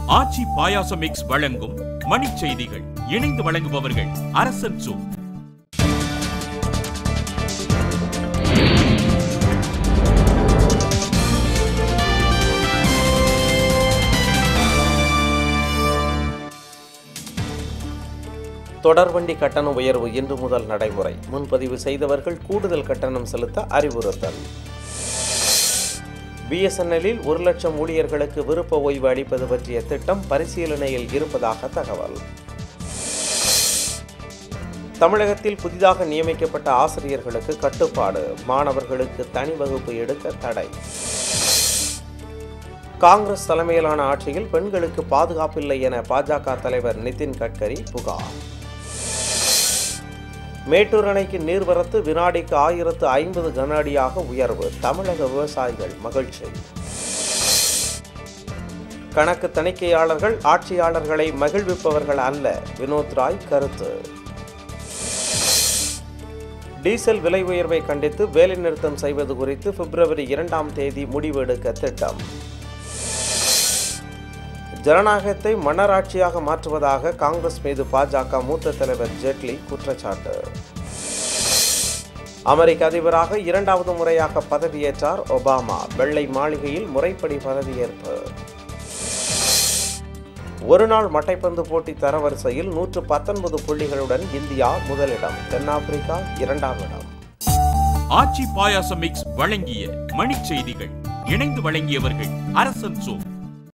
ஆச்சி பாயாசம் mix வழங்கும் மணிச் செய்திகள் இணைந்து வழங்குபவர்கள் அரசன் சூ தொடர்வண்டி கட்டண உயர்வு இன்று முதல் நடைமுறை முன்பதிவு செய்தவர்கள் கூடுதல் கட்டணம் செலுத்த அறிவுறுத்தல் பிஎஸ்என்எல்லில் ஒரு லட்சம் ஊழியர்களுக்கு விருப்ப ஓய்வு அளிப்பது பற்றிய திட்டம் பரிசீலனையில் இருப்பதாக தகவல் தமிழகத்தில் புதிதாக நியமிக்கப்பட்ட ஆசிரியர்களுக்கு கட்டுப்பாடு மாணவர்களுக்கு தனி வகுப்பு எடுக்க தடை காங்கிரஸ் தலைமையிலான ஆட்சியில் பெண்களுக்கு பாதுகாப்பில்லை என பாஜக தலைவர் நிதின் கட்கரி புகார் மேட்டூர் அணைக்கு நீர்வரத்து வினாடிக்கு ஆயிரத்து ஐம்பது கன அடியாக உயர்வு தமிழக விவசாயிகள் மகிழ்ச்சி கணக்கு தணிக்கையாளர்கள் ஆட்சியாளர்களை மகிழ்விப்பவர்கள் அல்ல வினோத் ராய் கருத்து டீசல் விலை உயர்வை கண்டித்து வேலைநிறுத்தம் செய்வது குறித்து பிப்ரவரி இரண்டாம் தேதி முடிவெடுக்க திட்டம் ஜனநாயகத்தை மன்னராட்சியாக மாற்றுவதாக காங்கிரஸ் மீது பாஜக மூத்த தலைவர் ஜேட்லி குற்றச்சாட்டு அமெரிக்க அதிபராக இரண்டாவது முறையாக பதவியேற்றார் ஒபாமா வெள்ளை மாளிகையில் முறைப்படி பதவியேற்பு ஒருநாள் மட்டைப்பந்து போட்டி தரவரிசையில் நூற்று பத்தொன்பது புள்ளிகளுடன் இந்தியா முதலிடம் தென்னாப்பிரிக்கா இரண்டாம் இடம் ஆச்சி பாயாசம் மிக்ஸ் வழங்கிய மணிச் செய்திகள் இணைந்து வழங்கியவர்கள் அரசன் சூ